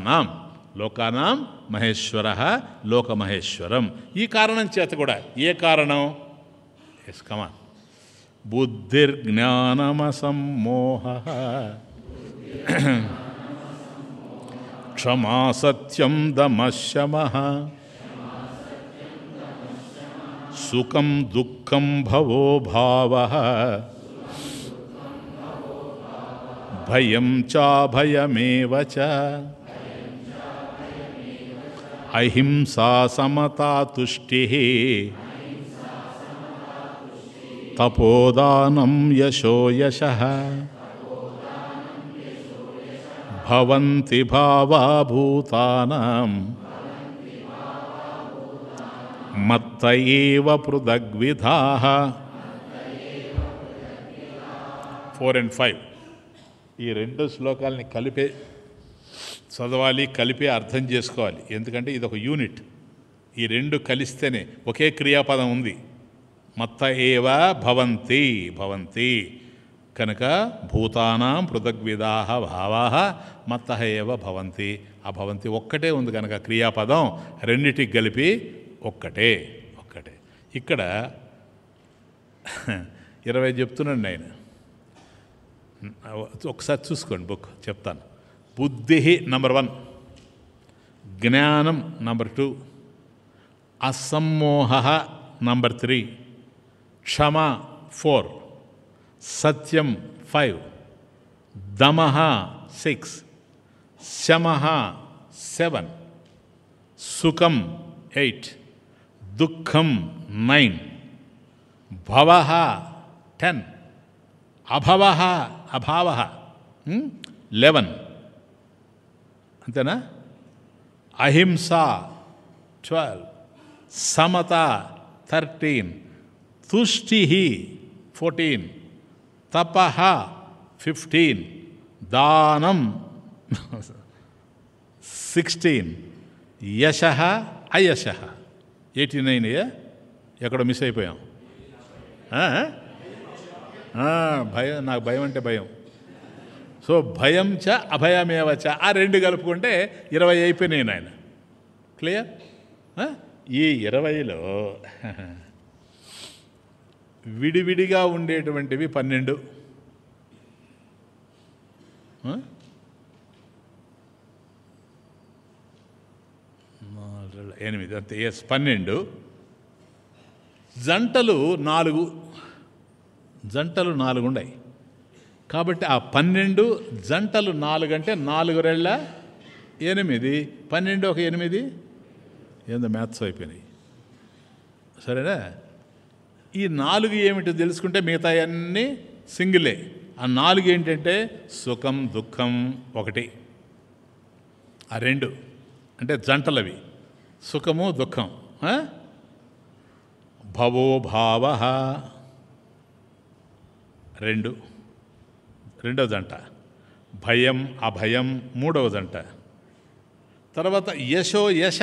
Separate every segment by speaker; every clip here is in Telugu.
Speaker 1: నాం లోకానాం మహేశ్వర లోకమహేశ్వరం ఈ కారణం చేత కూడా ఏ కారణం ఎస్ కమా బుద్ధిర్జ్ఞానమసమ్మోహ క్షమా సత్యం దమశమ సుఖం దుఃఖం భవో భావ భయం చాభయమేవ చ అహింసా సమతా తుష్టి తపోదానం యశో యశ భవంతి భావా భూతానాం మత్త ఏవ పృథగ్విధా ఫోర్ అండ్ ఫైవ్ ఈ రెండు శ్లోకాలని కలిపే చదవాలి కలిపి అర్థం చేసుకోవాలి ఎందుకంటే ఇది ఒక యూనిట్ ఈ రెండు కలిస్తేనే ఒకే క్రియాపదం ఉంది మత్త ఏవ భవంతి భవంతి కనుక భూతానాం పృథగ్విధా భావా మత్త ఏవ భవంతి ఆ భవంతి ఒక్కటే ఉంది కనుక క్రియాపదం రెండిటికి కలిపి ఒక్కటే ఒక్కటే ఇక్కడ ఇరవై చెప్తున్నాడు ఆయన ఒకసారి చూసుకోండి బుక్ చెప్తాను బుద్ధి నంబర్ వన్ జ్ఞానం నంబర్ టూ అసమ్మోహ నంబర్ త్రీ క్షమ ఫోర్ సత్యం ఫైవ్ దమః సిక్స్ శమః సెవెన్ సుఖం ఎయిట్ దుఃఖం నైన్ భవ టెన్ అభవ అభావ లెవెన్ అంతేనా అహింస ట్వెల్వ్ సమత థర్టీన్ తుష్టి ఫోర్టీన్ తప ఫిఫ్టీన్ దానం సిక్స్టీన్ యశ అయశ ఎయిటీ నైన్ ఎక్కడ మిస్ అయిపోయాం ఆ? ఆ, భయం నాకు భయం అంటే భయం సో భయం చ అభయమేవ చ ఆ రెండు కలుపుకుంటే ఇరవై అయిపోయినాయి నాయన క్లియర్ ఆ? ఈ ఇరవైలో విడివిడిగా ఉండేటువంటివి పన్నెండు ఆ? నాలుగు, ఎనిమిది అంతే ఎస్ పన్నెండు జంటలు నాలుగు జంటలు నాలుగు ఉన్నాయి కాబట్టి ఆ పన్నెండు జంటలు నాలుగు అంటే నాలుగు రెళ్ళ ఎనిమిది పన్నెండు ఒక ఎనిమిది ఏందో మ్యాథ్స్ అయిపోయినాయి సరేనా ఈ నాలుగు ఏమిటో తెలుసుకుంటే మిగతా అన్నీ సింగిలే ఆ నాలుగు ఏంటంటే సుఖం దుఃఖం ఒకటి ఆ రెండు అంటే జంటలవి సుఖము దుఃఖం ఆ? భవో భావ రెండు రెండవ జంట భయం అభయం మూడవ జంట తర్వాత యశో యశ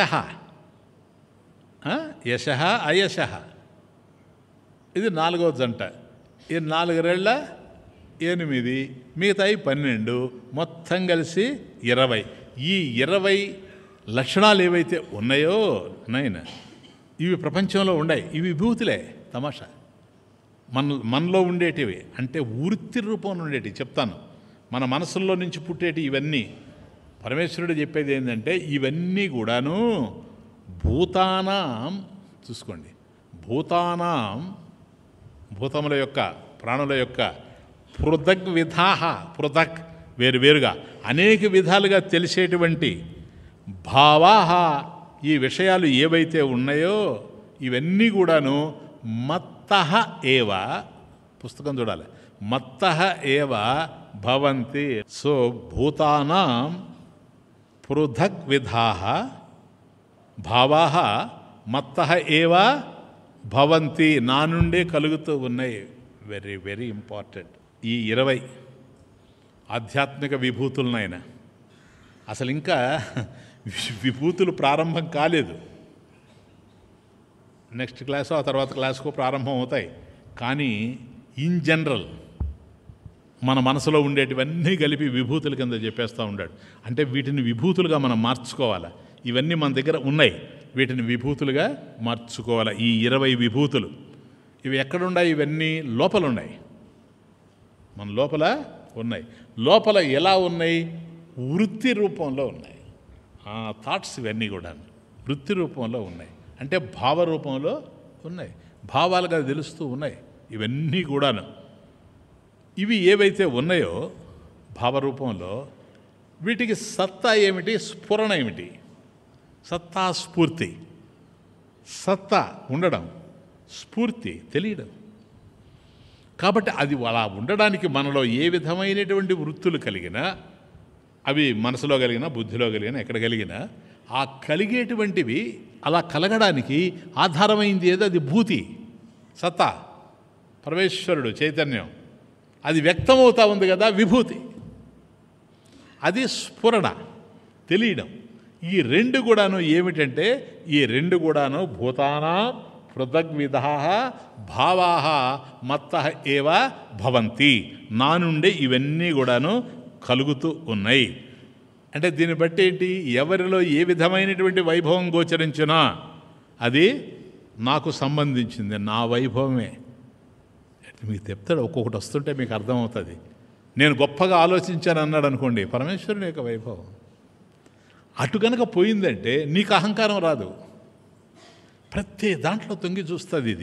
Speaker 1: యశ అయశ ఇది నాలుగవ జంట ఈ నాలుగు రెళ్ళ ఎనిమిది మిగతాయి పన్నెండు మొత్తం కలిసి ఇరవై ఈ ఇరవై లక్షణాలు ఏవైతే ఉన్నాయో నాయన ఇవి ప్రపంచంలో ఉన్నాయి ఇవి విభూతులే తమాషా మన మనలో ఉండేటివి అంటే వృత్తి రూపంలో ఉండేటివి చెప్తాను మన మనసుల్లో నుంచి పుట్టేటి ఇవన్నీ పరమేశ్వరుడు చెప్పేది ఏంటంటే ఇవన్నీ కూడాను భూతానాం చూసుకోండి భూతానాం భూతముల యొక్క ప్రాణుల యొక్క పృథక్ విధాహ పృథక్ వేరువేరుగా అనేక విధాలుగా తెలిసేటువంటి భావాహ ఈ విషయాలు ఏవైతే ఉన్నాయో ఇవన్నీ కూడాను మత్త ఏవ పుస్తకం చూడాలి మత్త ఏవ భవంతి సో భూతానాం పృథక్ విధా భావా మత్త ఏవ భవంతి నా నుండే కలుగుతూ ఉన్నాయి వెరీ వెరీ ఇంపార్టెంట్ ఈ ఇరవై ఆధ్యాత్మిక విభూతులనైనా అసలు ఇంకా విభూతులు ప్రారంభం కాలేదు నెక్స్ట్ క్లాసు ఆ తర్వాత క్లాస్కు ప్రారంభం అవుతాయి కానీ ఇన్ జనరల్ మన మనసులో ఉండేటివన్నీ కలిపి విభూతుల కింద చెప్పేస్తూ ఉన్నాడు అంటే వీటిని విభూతులుగా మనం మార్చుకోవాలి ఇవన్నీ మన దగ్గర ఉన్నాయి వీటిని విభూతులుగా మార్చుకోవాలి ఈ ఇరవై విభూతులు ఇవి ఎక్కడున్నాయి ఇవన్నీ లోపల ఉన్నాయి మన లోపల ఉన్నాయి లోపల ఎలా ఉన్నాయి వృత్తి రూపంలో ఉన్నాయి ఆ థాట్స్ ఇవన్నీ కూడా వృత్తి రూపంలో ఉన్నాయి అంటే భావ రూపంలో ఉన్నాయి భావాలుగా తెలుస్తూ ఉన్నాయి ఇవన్నీ కూడాను ఇవి ఏవైతే ఉన్నాయో భావరూపంలో వీటికి సత్తా ఏమిటి స్ఫురణ ఏమిటి సత్తా స్ఫూర్తి సత్తా ఉండడం స్ఫూర్తి తెలియడం కాబట్టి అది అలా ఉండడానికి మనలో ఏ విధమైనటువంటి వృత్తులు కలిగినా అవి మనసులో కలిగిన బుద్ధిలో కలిగిన ఎక్కడ కలిగినా ఆ కలిగేటువంటివి అలా కలగడానికి ఆధారమైంది ఏదో అది భూతి సత్తా పరమేశ్వరుడు చైతన్యం అది వ్యక్తమవుతా ఉంది కదా విభూతి అది స్ఫురణ తెలియడం ఈ రెండు కూడాను ఏమిటంటే ఈ రెండు కూడాను భూతానా పృథగ్విధా భావా మత్త ఏవ భవంతి నా నుండే ఇవన్నీ కూడాను కలుగుతూ ఉన్నాయి అంటే దీన్ని బట్టి ఏంటి ఎవరిలో ఏ విధమైనటువంటి వైభవం గోచరించినా అది నాకు సంబంధించింది నా వైభవమే మీకు చెప్తాడు ఒక్కొక్కటి వస్తుంటే మీకు అర్థమవుతుంది నేను గొప్పగా ఆలోచించాను అన్నాడు అనుకోండి పరమేశ్వరుని యొక్క వైభవం అటు కనుక పోయిందంటే నీకు అహంకారం రాదు ప్రతి దాంట్లో తొంగి చూస్తుంది ఇది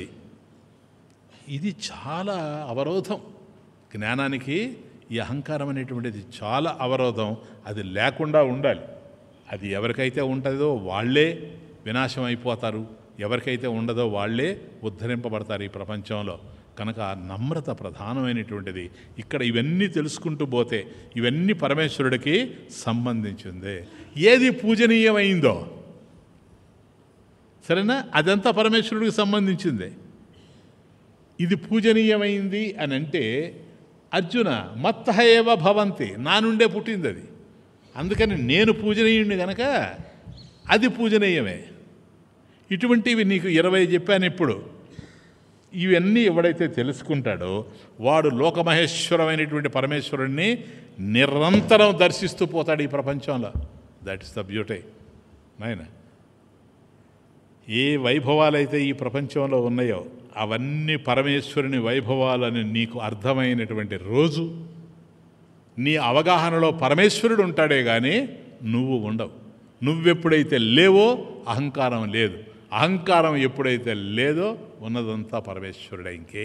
Speaker 1: ఇది చాలా అవరోధం జ్ఞానానికి ఈ అహంకారం అనేటువంటిది చాలా అవరోధం అది లేకుండా ఉండాలి అది ఎవరికైతే ఉంటుందో వాళ్ళే వినాశం అయిపోతారు ఎవరికైతే ఉండదో వాళ్ళే ఉద్ధరింపబడతారు ఈ ప్రపంచంలో కనుక ఆ నమ్రత ప్రధానమైనటువంటిది ఇక్కడ ఇవన్నీ తెలుసుకుంటూ పోతే ఇవన్నీ పరమేశ్వరుడికి సంబంధించిందే ఏది పూజనీయమైందో సరేనా అదంతా పరమేశ్వరుడికి సంబంధించిందే ఇది పూజనీయమైంది అని అంటే అర్జున మత్త ఏవ భవంతి నా నుండే పుట్టింది అది అందుకని నేను పూజనీయుడిని గనక అది పూజనీయమే ఇటువంటివి నీకు ఇరవై చెప్పాను ఇప్పుడు ఇవన్నీ ఎవడైతే తెలుసుకుంటాడో వాడు లోకమహేశ్వరమైనటువంటి పరమేశ్వరుణ్ణి నిరంతరం దర్శిస్తూ పోతాడు ఈ ప్రపంచంలో దట్ ఇస్ ద బ్యూటీ నాయన ఏ వైభవాలైతే ఈ ప్రపంచంలో ఉన్నాయో అవన్నీ పరమేశ్వరుని వైభవాలని నీకు అర్థమైనటువంటి రోజు నీ అవగాహనలో పరమేశ్వరుడు ఉంటాడే కానీ నువ్వు ఉండవు నువ్వెప్పుడైతే లేవో అహంకారం లేదు అహంకారం ఎప్పుడైతే లేదో ఉన్నదంతా పరమేశ్వరుడే ఇంకే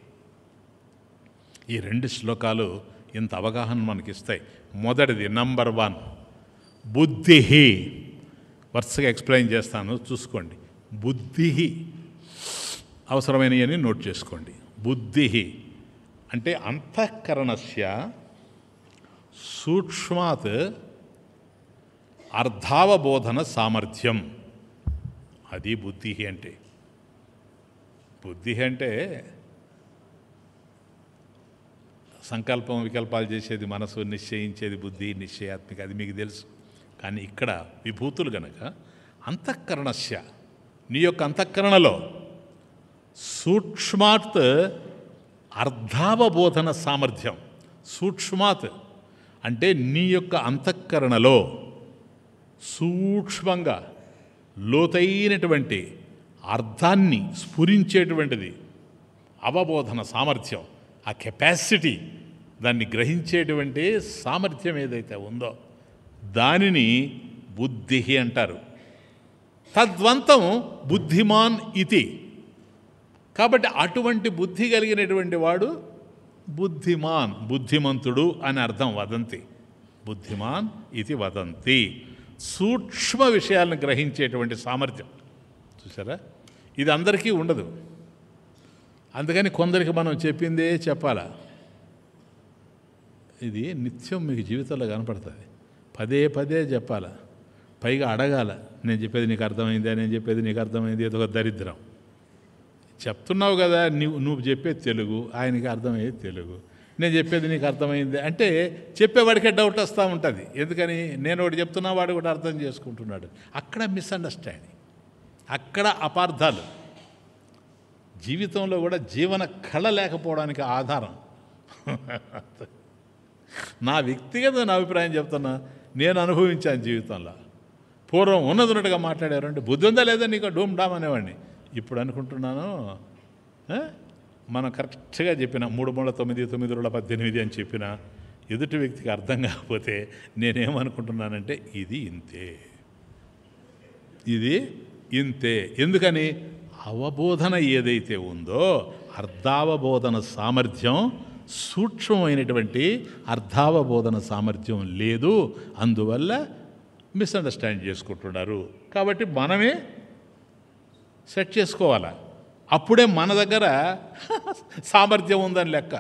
Speaker 1: ఈ రెండు శ్లోకాలు ఇంత అవగాహన మనకిస్తాయి మొదటిది నంబర్ వన్ బుద్ధి వరుసగా ఎక్స్ప్లెయిన్ చేస్తాను చూసుకోండి బుద్ధి అవసరమైనవని నోట్ చేసుకోండి బుద్ధి అంటే అంతఃకరణస్య సూక్ష్మాత్ అర్ధావబోధన సామర్థ్యం అది బుద్ధి అంటే బుద్ధి అంటే సంకల్పం వికల్పాలు చేసేది మనసు నిశ్చయించేది బుద్ధి నిశ్చయాత్మిక అది మీకు తెలుసు కానీ ఇక్కడ విభూతులు గనక అంతఃకరణస్య నీ యొక్క అంతఃకరణలో సూక్ష్మాత్ అర్ధావబోధన సామర్థ్యం సూక్ష్మాత్ అంటే నీ యొక్క అంతఃకరణలో సూక్ష్మంగా లోతైనటువంటి అర్థాన్ని స్ఫురించేటువంటిది అవబోధన సామర్థ్యం ఆ కెపాసిటీ దాన్ని గ్రహించేటువంటి సామర్థ్యం ఏదైతే ఉందో దానిని బుద్ధి అంటారు తద్వంతం బుద్ధిమాన్ ఇతి కాబట్టి అటువంటి బుద్ధి కలిగినటువంటి వాడు బుద్ధిమాన్ బుద్ధిమంతుడు అని అర్థం వదంతి బుద్ధిమాన్ ఇది వదంతి సూక్ష్మ విషయాలను గ్రహించేటువంటి సామర్థ్యం చూసారా ఇది అందరికీ ఉండదు అందుకని కొందరికి మనం చెప్పిందే చెప్పాలా ఇది నిత్యం మీకు జీవితంలో కనపడుతుంది పదే పదే చెప్పాలా పైగా అడగాల నేను చెప్పేది నీకు అర్థమైందా నేను చెప్పేది నీకు అర్థమైంది ఏదో ఒక దరిద్రం చెప్తున్నావు కదా నువ్వు నువ్వు చెప్పేది తెలుగు ఆయనకి అర్థమయ్యేది తెలుగు నేను చెప్పేది నీకు అర్థమైంది అంటే చెప్పేవాడికే డౌట్ వస్తూ ఉంటుంది ఎందుకని నేను ఒకటి చెప్తున్నా వాడు కూడా అర్థం చేసుకుంటున్నాడు అక్కడ మిస్అండర్స్టాండింగ్ అక్కడ అపార్థాలు జీవితంలో కూడా జీవన కళ లేకపోవడానికి ఆధారం నా వ్యక్తిగత నా అభిప్రాయం చెప్తున్నా నేను అనుభవించాను జీవితంలో పూర్వం ఉన్నది ఉన్నట్టుగా మాట్లాడారు అంటే బుద్ధి ఉందా లేదా నీకు డూమ్ డామ్ అనేవాడిని ఇప్పుడు అనుకుంటున్నాను ఆ? మనం కరెక్ట్గా చెప్పిన మూడు మూడు తొమ్మిది తొమ్మిది రెండు పద్దెనిమిది అని చెప్పిన ఎదుటి వ్యక్తికి అర్థం కాకపోతే నేనేమనుకుంటున్నానంటే ఇది ఇంతే ఇది ఇంతే ఎందుకని అవబోధన ఏదైతే ఉందో అర్ధావబోధన సామర్థ్యం సూక్ష్మమైనటువంటి అర్ధావబోధన సామర్థ్యం లేదు అందువల్ల మిస్అండర్స్టాండ్ చేసుకుంటున్నారు కాబట్టి మనమే సెట్ చేసుకోవాలా అప్పుడే మన దగ్గర సామర్థ్యం ఉందని లెక్క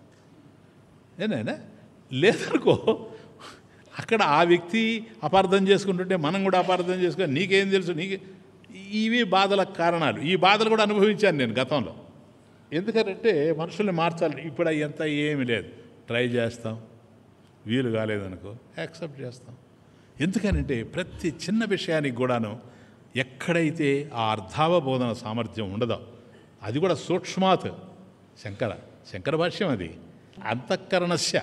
Speaker 1: ఏనాయనా లేదనుకో అక్కడ ఆ వ్యక్తి అపార్థం చేసుకుంటుంటే మనం కూడా అపార్థం చేసుకొని నీకేం తెలుసు నీకే ఇవి బాధలకు కారణాలు ఈ బాధలు కూడా అనుభవించాను నేను గతంలో ఎందుకంటే మనుషుల్ని మార్చాలి ఇప్పుడు అయ్యంత ఏమీ లేదు ట్రై చేస్తాం వీలు కాలేదనుకో యాక్సెప్ట్ చేస్తాం ఎందుకనంటే ప్రతి చిన్న విషయానికి కూడాను ఎక్కడైతే ఆ అర్థావబోధన సామర్థ్యం ఉండదో అది కూడా సూక్ష్మాత్ శంకర శంకర భాష్యం అది అంతఃకరణస్య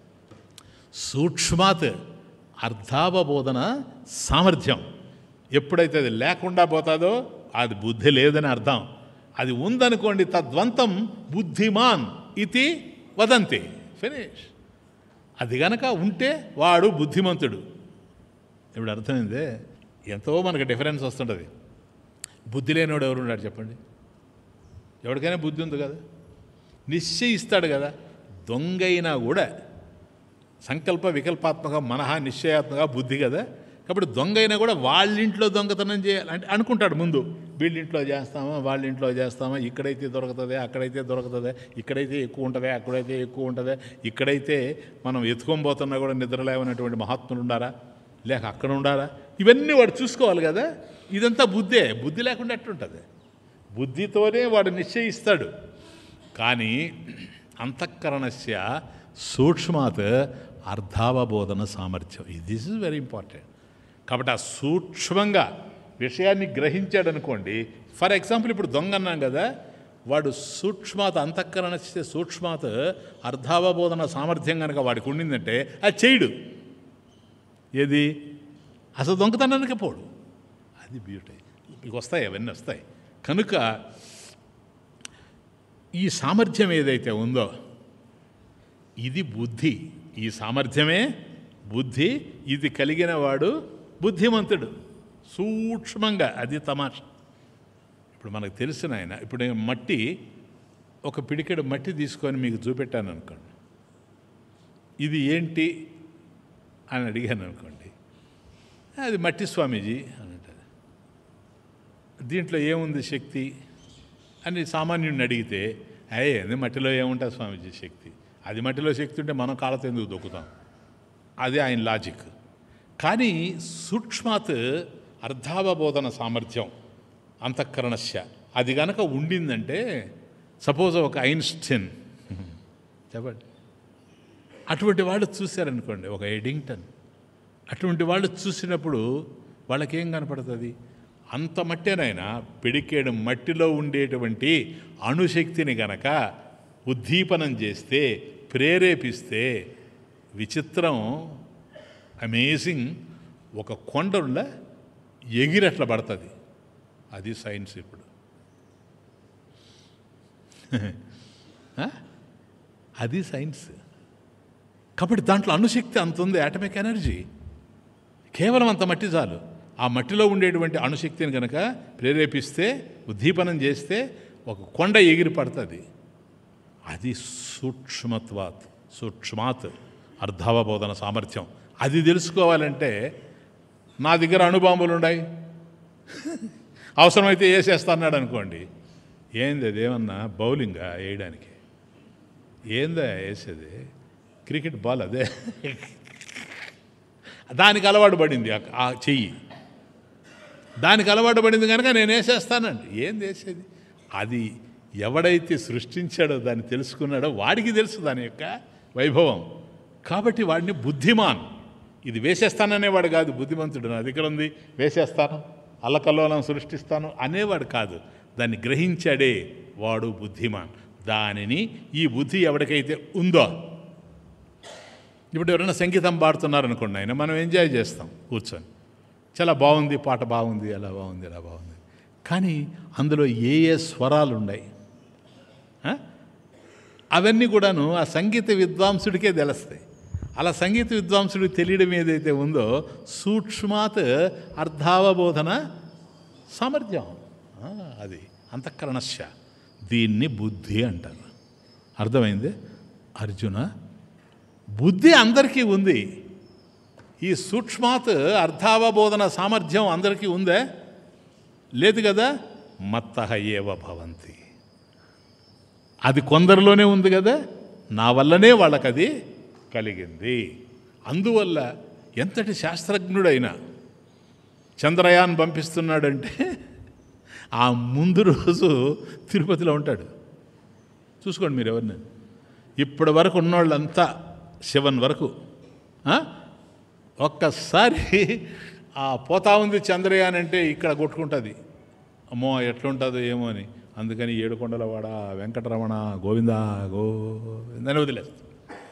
Speaker 1: సూక్ష్మాత్ అర్థావబోధన సామర్థ్యం ఎప్పుడైతే అది లేకుండా పోతాదో అది బుద్ధి లేదని అర్థం అది ఉందనుకోండి తద్వంతం బుద్ధిమాన్ ఇది వదంతి ఫినిష్ అది గనక ఉంటే వాడు బుద్ధిమంతుడు ఇప్పుడు అర్థమైందే ఎంతో మనకు డిఫరెన్స్ వస్తుంటుంది బుద్ధి లేనివాడు ఎవరు ఉన్నాడు చెప్పండి ఎవరికైనా బుద్ధి ఉంది కదా నిశ్చయిస్తాడు కదా దొంగైనా కూడా సంకల్ప వికల్పాత్మక మనహ నిశ్చయాత్మక బుద్ధి కదా కాబట్టి దొంగ అయినా కూడా వాళ్ళ ఇంట్లో దొంగతనం చేయాలి అంటే అనుకుంటాడు ముందు వీళ్ళింట్లో చేస్తామా వాళ్ళ ఇంట్లో చేస్తామా ఇక్కడైతే దొరుకుతుంది అక్కడైతే దొరుకుతుంది ఇక్కడైతే ఎక్కువ ఉంటుంది అక్కడైతే ఎక్కువ ఉంటుంది ఇక్కడైతే మనం ఎత్తుకొని పోతున్నా కూడా నిద్రలేవనటువంటి మహాత్ములు ఉండారా లేక అక్కడ ఉండారా ఇవన్నీ వాడు చూసుకోవాలి కదా ఇదంతా బుద్ధే బుద్ధి లేకుండా ఎట్లుంటుంది బుద్ధితోనే వాడు నిశ్చయిస్తాడు కానీ అంతఃకరణస్య సూక్ష్మాత్ అర్థావబోధన సామర్థ్యం దిస్ ఇస్ వెరీ ఇంపార్టెంట్ కాబట్టి ఆ సూక్ష్మంగా విషయాన్ని గ్రహించాడు అనుకోండి ఫర్ ఎగ్జాంపుల్ ఇప్పుడు దొంగ అన్నాం కదా వాడు సూక్ష్మాత్ అంతఃకరణస్య సూక్ష్మాత్ అర్థావబోధన సామర్థ్యం కనుక వాడికి ఉండిందంటే అది చేయడు ఏది అసలు దొంగతనానికి పోడు అది బ్యూటీ మీకు వస్తాయి అవన్నీ వస్తాయి కనుక ఈ సామర్థ్యం ఏదైతే ఉందో ఇది బుద్ధి ఈ సామర్థ్యమే బుద్ధి ఇది కలిగిన వాడు బుద్ధిమంతుడు సూక్ష్మంగా అది తమాష ఇప్పుడు మనకు తెలిసిన ఆయన ఇప్పుడు నేను మట్టి ఒక పిడికెడు మట్టి తీసుకొని మీకు చూపెట్టాను అనుకోండి ఇది ఏంటి అని అడిగాను అనుకోండి అది మట్టి స్వామీజీ అని అంటారు దీంట్లో ఏముంది శక్తి అని సామాన్యుడిని అడిగితే అయ్యే అది మట్టిలో ఏముంటుంది స్వామీజీ శక్తి అది మట్టిలో శక్తి ఉంటే మనం కాళ్ళతో ఎందుకు దొక్కుతాం అది ఆయన లాజిక్ కానీ సూక్ష్మాత్ అర్థావబోధన సామర్థ్యం అంతఃకరణస్య అది గనక ఉండిందంటే సపోజ్ ఒక ఐన్స్టీన్ చెప్పండి అటువంటి వాళ్ళు చూశారనుకోండి ఒక ఎడింగ్టన్ అటువంటి వాళ్ళు చూసినప్పుడు వాళ్ళకేం కనపడుతుంది అంత మట్టేనైనా పిడికేడు మట్టిలో ఉండేటువంటి అణుశక్తిని గనక ఉద్దీపనం చేస్తే ప్రేరేపిస్తే విచిత్రం అమేజింగ్ ఒక కొండల ఎగిరట్ల పడుతుంది అది సైన్స్ ఇప్పుడు ఆ? అది సైన్స్ కాబట్టి దాంట్లో అణుశక్తి అంత ఉంది ఆటమిక్ ఎనర్జీ కేవలం అంత మట్టి చాలు ఆ మట్టిలో ఉండేటువంటి అణుశక్తిని కనుక ప్రేరేపిస్తే ఉద్దీపనం చేస్తే ఒక కొండ ఎగిరి పడుతుంది అది సూక్ష్మత్వాత్ సూక్ష్మాత్ అర్ధవబోధన సామర్థ్యం అది తెలుసుకోవాలంటే నా దగ్గర అణుబాంబులు ఉన్నాయి అవసరమైతే వేసేస్తాన్నాడు అనుకోండి ఏంది అదేమన్నా బౌలింగా వేయడానికి ఏందా వేసేది క్రికెట్ బాల్ అదే దానికి అలవాటు పడింది ఆ- ఆ చెయ్యి దానికి అలవాటు పడింది కనుక నేను వేసేస్తానండి ఏం వేసేది అది ఎవడైతే సృష్టించాడో దాన్ని తెలుసుకున్నాడో వాడికి తెలుసు దాని యొక్క వైభవం కాబట్టి వాడిని బుద్ధిమాన్ ఇది వేసేస్తాననేవాడు కాదు బుద్ధిమంతుడు నా దగ్గర ఉంది వేసేస్తాను అల్లకల్లోలం సృష్టిస్తాను అనేవాడు కాదు దాన్ని గ్రహించాడే వాడు బుద్ధిమాన్ దానిని ఈ బుద్ధి ఎవరికైతే ఉందో ఇప్పుడు ఎవరైనా సంగీతం పాడుతున్నారు అనుకోండి ఆయన మనం ఎంజాయ్ చేస్తాం కూర్చొని చాలా బాగుంది పాట బాగుంది అలా బాగుంది అలా బాగుంది కానీ అందులో ఏ ఏ స్వరాలు ఉన్నాయి ఆ? అవన్నీ కూడాను ఆ సంగీత విద్వాంసుడికే తెలుస్తాయి అలా సంగీత విద్వాంసుడికి తెలియడం ఏదైతే ఉందో సూక్ష్మాత్ అర్థావబోధన సామర్థ్యం ఆ, అది అంతఃకరణశ్య దీన్ని బుద్ధి అంటారు అర్థమైంది అర్జున బుద్ధి అందరికీ ఉంది ఈ సూక్ష్మాత్ అర్థావబోధన సామర్థ్యం అందరికీ ఉందే లేదు కదా మత్తహ ఏవ భవంతి అది కొందరిలోనే ఉంది కదా నా వల్లనే వాళ్ళకి అది కలిగింది అందువల్ల ఎంతటి శాస్త్రజ్ఞుడైనా చంద్రయాన్ పంపిస్తున్నాడంటే ఆ ముందు రోజు తిరుపతిలో ఉంటాడు చూసుకోండి మీరు ఎవరిని ఇప్పటి వరకు ఉన్నోళ్ళంతా శివన్ వరకు ఆ? ఒక్కసారి ఆ పోతా ఉంది చంద్రయాన్ అంటే ఇక్కడ కొట్టుకుంటుంది అమ్మో ఎట్లుంటుందో ఏమో అని అందుకని ఏడుకొండలవాడ వెంకటరమణ గోవింద గోవిందని వదిలేస్తుంది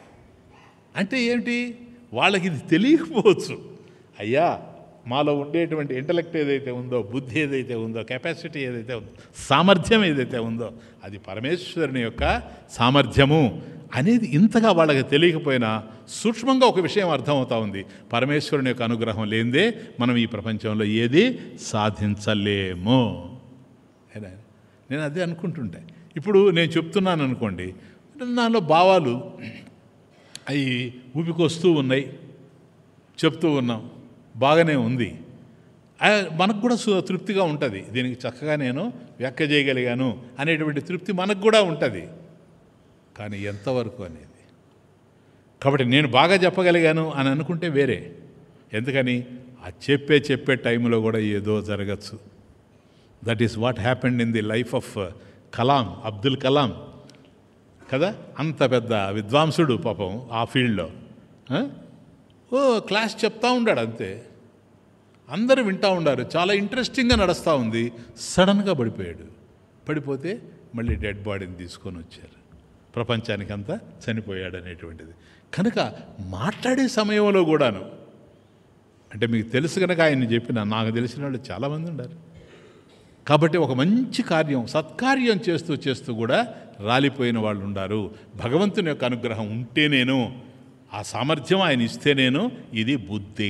Speaker 1: అంటే ఏంటి వాళ్ళకి ఇది తెలియకపోవచ్చు అయ్యా మాలో ఉండేటువంటి ఇంటలెక్ట్ ఏదైతే ఉందో బుద్ధి ఏదైతే ఉందో కెపాసిటీ ఏదైతే ఉందో సామర్థ్యం ఏదైతే ఉందో అది పరమేశ్వరుని యొక్క సామర్థ్యము అనేది ఇంతగా వాళ్ళకి తెలియకపోయినా సూక్ష్మంగా ఒక విషయం అర్థమవుతా ఉంది పరమేశ్వరుని యొక్క అనుగ్రహం లేనిదే మనం ఈ ప్రపంచంలో ఏది సాధించలేము ఏనా? నేను అదే అనుకుంటుంటే ఇప్పుడు నేను చెప్తున్నాను అనుకోండి నాలో భావాలు అవి ఊపికొస్తూ ఉన్నాయి చెప్తూ ఉన్నాం బాగానే ఉంది ఆ, మనకు కూడా సు- తృప్తిగా ఉంటుంది దీనికి చక్కగా నేను వ్యాఖ్య చేయగలిగాను అనేటువంటి తృప్తి మనకు కూడా ఉంటుంది కానీ ఎంతవరకు అనేది కాబట్టి నేను బాగా చెప్పగలిగాను అని అనుకుంటే వేరే ఎందుకని ఆ చెప్పే చెప్పే టైంలో కూడా ఏదో జరగచ్చు that is what happened in the life of Kalam Abdul Kalam కదా అంత పెద్ద విద్వాంసుడు పాపం ఆ ఫీల్డ్లో ఆ? ఓ క్లాస్ చెప్తా ఉండాడు అంతే అందరూ వింటూ ఉండారు చాలా ఇంట్రెస్టింగ్గా నడుస్తూ ఉంది సడన్గా పడిపోయాడు పడిపోతే మళ్ళీ డెడ్ బాడీని తీసుకొని వచ్చారు ప్రపంచానికి అంతా చనిపోయాడు అనేటువంటిది కనుక మాట్లాడే సమయంలో కూడాను అంటే మీకు తెలుసు కనుక ఆయన్ని చెప్పిన నాకు తెలిసిన వాళ్ళు చాలామంది ఉన్నారు కాబట్టి ఒక మంచి కార్యం సత్కార్యం చేస్తూ చేస్తూ కూడా రాలిపోయిన వాళ్ళు ఉన్నారు భగవంతుని యొక్క అనుగ్రహం ఉంటే నేను ఆ సామర్థ్యం ఆయన ఇస్తే నేను ఇది బుద్ధి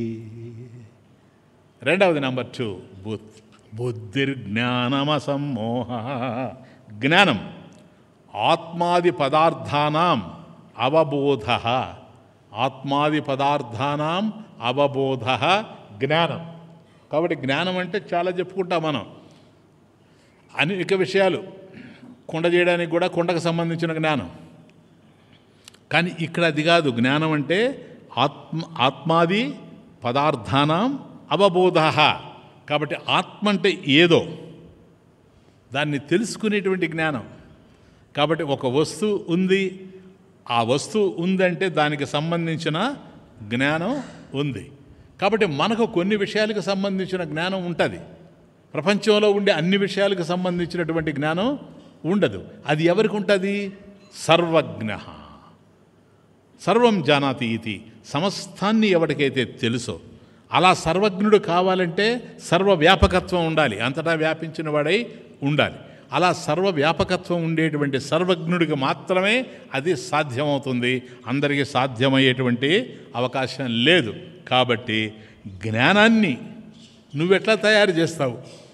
Speaker 1: రెండవది నెంబర్ టూ బుద్ధ్ బుద్ధిర్జ్ఞానమసమ్మోహ జ్ఞానం ఆత్మాది పదార్థానాం అవబోధ ఆత్మాది పదార్థానాం అవబోధ జ్ఞానం కాబట్టి జ్ఞానం అంటే చాలా చెప్పుకుంటాం మనం అనేక విషయాలు కుండ చేయడానికి కూడా కుండకు సంబంధించిన జ్ఞానం కానీ ఇక్కడ అది కాదు జ్ఞానం అంటే ఆత్మ ఆత్మాది పదార్థానం అవబోధ కాబట్టి ఆత్మ అంటే ఏదో దాన్ని తెలుసుకునేటువంటి జ్ఞానం కాబట్టి ఒక వస్తువు ఉంది ఆ వస్తువు ఉందంటే దానికి సంబంధించిన జ్ఞానం ఉంది కాబట్టి మనకు కొన్ని విషయాలకు సంబంధించిన జ్ఞానం ఉంటుంది ప్రపంచంలో ఉండే అన్ని విషయాలకు సంబంధించినటువంటి జ్ఞానం ఉండదు అది ఎవరికి ఉంటుంది సర్వజ్ఞ సర్వం జానాతి ఇది సమస్తాన్ని ఎవరికైతే తెలుసో అలా సర్వజ్ఞుడు కావాలంటే సర్వవ్యాపకత్వం ఉండాలి అంతటా వ్యాపించిన వాడై ఉండాలి అలా సర్వవ్యాపకత్వం ఉండేటువంటి సర్వజ్ఞుడికి మాత్రమే అది సాధ్యమవుతుంది అందరికీ సాధ్యమయ్యేటువంటి అవకాశం లేదు కాబట్టి జ్ఞానాన్ని నువ్వెట్లా తయారు చేస్తావు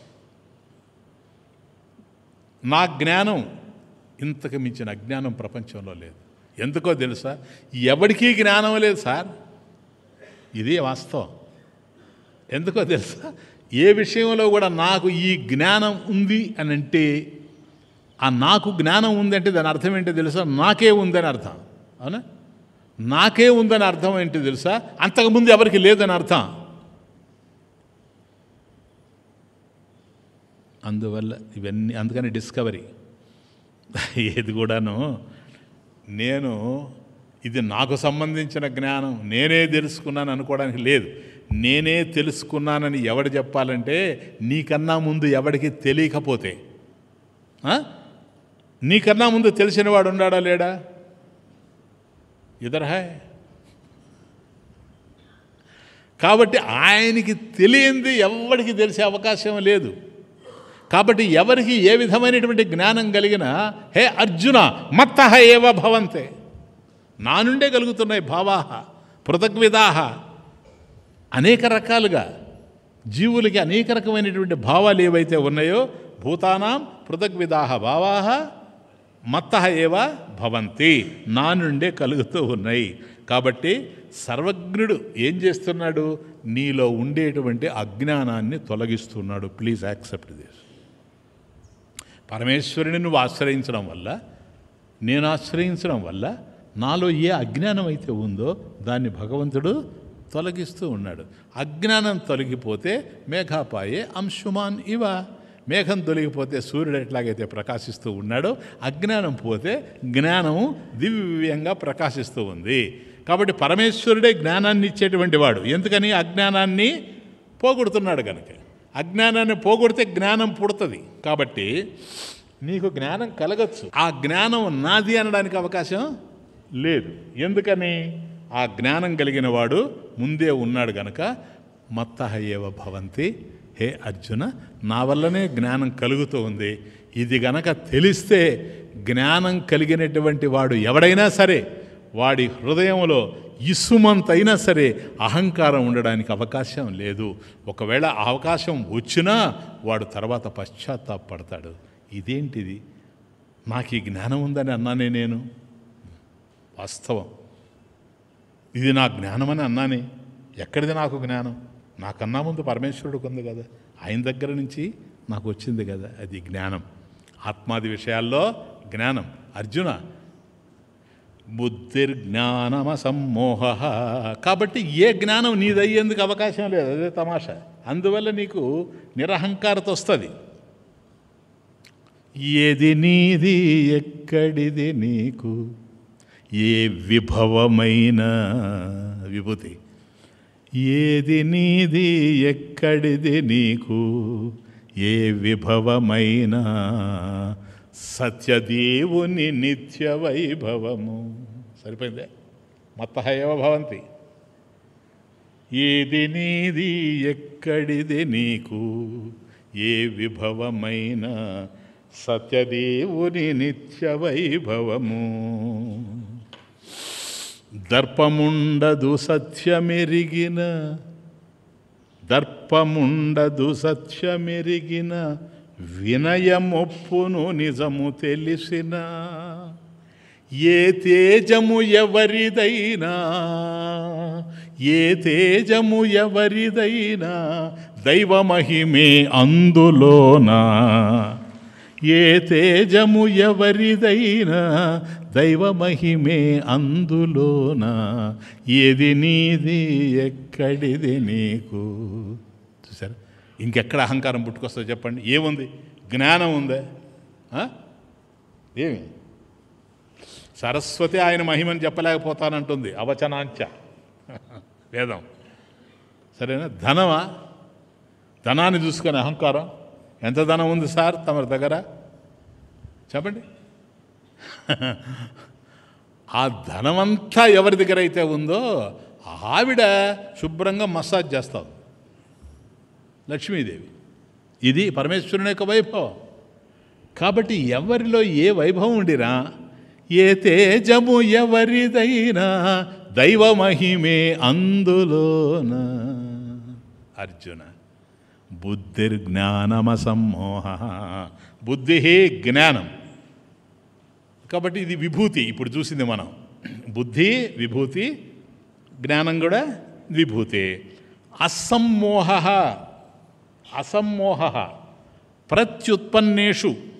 Speaker 1: నా జ్ఞానం ఇంతకు మించిన అజ్ఞానం ప్రపంచంలో లేదు ఎందుకో తెలుసా ఎవరికీ జ్ఞానం లేదు సార్ ఇది వాస్తవం ఎందుకో తెలుసా ఏ విషయంలో కూడా నాకు ఈ జ్ఞానం ఉంది అని అంటే ఆ నాకు జ్ఞానం ఉందంటే దాని అర్థం ఏంటో తెలుసా నాకే ఉందని అర్థం అవునా నాకే ఉందని అర్థం ఏంటో తెలుసా అంతకుముందు ఎవరికి లేదని అర్థం అందువల్ల ఇవన్నీ అందుకని డిస్కవరీ ఏది కూడాను నేను ఇది నాకు సంబంధించిన జ్ఞానం నేనే తెలుసుకున్నాను అనుకోవడానికి లేదు నేనే తెలుసుకున్నానని ఎవడు చెప్పాలంటే నీకన్నా ముందు ఎవడికి తెలియకపోతే ఆ? నీకన్నా ముందు తెలిసినవాడు ఉన్నాడా లేడా ఇదర్ హాయ్ కాబట్టి ఆయనకి తెలియంది ఎవరికి తెలిసే అవకాశం లేదు కాబట్టి ఎవరికి ఏ విధమైనటువంటి జ్ఞానం కలిగినా హే అర్జున మత్త ఏవ భవంతే నా నుండే కలుగుతున్నాయి భావాహ పృథగ్విదాహ అనేక రకాలుగా జీవులకి అనేక రకమైనటువంటి భావాలు ఏవైతే ఉన్నాయో భూతానాం పృథగ్విదాహ భావాహ మత్త ఏవ భవంతి నా నుండే కలుగుతూ ఉన్నాయి కాబట్టి సర్వజ్ఞుడు ఏం చేస్తున్నాడు నీలో ఉండేటువంటి అజ్ఞానాన్ని తొలగిస్తున్నాడు ప్లీజ్ యాక్సెప్ట్ దిస్ పరమేశ్వరుని నువ్వు ఆశ్రయించడం వల్ల నేను ఆశ్రయించడం వల్ల నాలో ఏ అజ్ఞానం అయితే ఉందో దాన్ని భగవంతుడు తొలగిస్తూ ఉన్నాడు అజ్ఞానం తొలగిపోతే మేఘాపాయే అంశుమాన్ ఇవ మేఘం తొలగిపోతే సూర్యుడు ఎట్లాగైతే ప్రకాశిస్తూ ఉన్నాడో అజ్ఞానం పోతే జ్ఞానము దివ్యంగా ప్రకాశిస్తూ ఉంది కాబట్టి పరమేశ్వరుడే జ్ఞానాన్ని ఇచ్చేటువంటి వాడు ఎందుకని అజ్ఞానాన్ని పోగొడుతున్నాడు కనుక అజ్ఞానాన్ని పోగొడితే జ్ఞానం పుడుతుంది కాబట్టి నీకు జ్ఞానం కలగచ్చు ఆ జ్ఞానం నాది అనడానికి అవకాశం లేదు ఎందుకని ఆ జ్ఞానం కలిగిన వాడు ముందే ఉన్నాడు గనక మత్త ఏవ భవంతి హే అర్జున నా వల్లనే జ్ఞానం కలుగుతూ ఉంది ఇది గనక తెలిస్తే జ్ఞానం కలిగినటువంటి వాడు ఎవడైనా సరే వాడి హృదయంలో ఇసుమంతైనా సరే అహంకారం ఉండడానికి అవకాశం లేదు ఒకవేళ ఆ అవకాశం వచ్చినా వాడు తర్వాత పశ్చాత్తాపడతాడు ఇదేంటిది నాకు ఈ జ్ఞానం ఉందని అన్నానే నేను వాస్తవం ఇది నా జ్ఞానమని అన్నానే ఎక్కడిది నాకు జ్ఞానం నాకన్నా ముందు పరమేశ్వరుడికి ఉంది కదా ఆయన దగ్గర నుంచి నాకు వచ్చింది కదా అది జ్ఞానం ఆత్మాది విషయాల్లో జ్ఞానం అర్జున బుద్ధిర్జ్ఞానమ సమ్మోహ కాబట్టి ఏ జ్ఞానం నీదయ్యేందుకు అవకాశం లేదు అదే తమాషా అందువల్ల నీకు నిరహంకారత వస్తుంది ఏది నీది ఎక్కడిది నీకు ఏ విభవమైన విభూతి ఏది నీది ఎక్కడిది నీకు ఏ విభవమైన సత్యదేవుని నిత్య వైభవము సరిపోయిందే మత్త ఏవ భవంతి ఏది నీది ఎక్కడిది నీకు ఏ విభవమైన సత్యదేవుని నిత్య వైభవము దర్పముండదు సత్యమెరిగిన దర్పముండదు సత్యమెరిగిన వినయమొప్పును నిజము తెలిసిన ఏ తేజము ఎవరిదైనా ఏ తేజము ఎవరిదైనా దైవమహిమే అందులోనా ఏ తేజము ఎవరిదైనా దైవమహిమే అందులోన ఏది నీది ఎక్కడిది నీకు చూసారా ఇంకెక్కడ అహంకారం పుట్టుకొస్తుందో చెప్పండి ఏముంది జ్ఞానం ఉందే ఆ? ఏమి సరస్వతి ఆయన మహిమని చెప్పలేకపోతానంటుంది అవచనాంచ వేదం సరేనా ధనమా ధనాన్ని చూసుకొని అహంకారం ఎంత ధనం ఉంది సార్ తమ దగ్గర చెప్పండి ఆ ధనమంతా ఎవరి దగ్గర అయితే ఉందో ఆవిడ శుభ్రంగా మసాజ్ చేస్తాం లక్ష్మీదేవి ఇది పరమేశ్వరుని యొక్క వైభవం కాబట్టి ఎవరిలో ఏ వైభవం ఉండినా ఏ తేజము ఎవరిదైనా దైవమహిమే అందులోన అర్జున బుద్ధిర్జ్ఞానమసమ్మోహ బుద్ధి జ్ఞానం కాబట్టి ఇది విభూతి ఇప్పుడు చూసింది మనం బుద్ధి విభూతి జ్ఞానం కూడా విభూతి అసమ్మోహ అసమ్మోహ ప్రత్యుత్పన్నేషు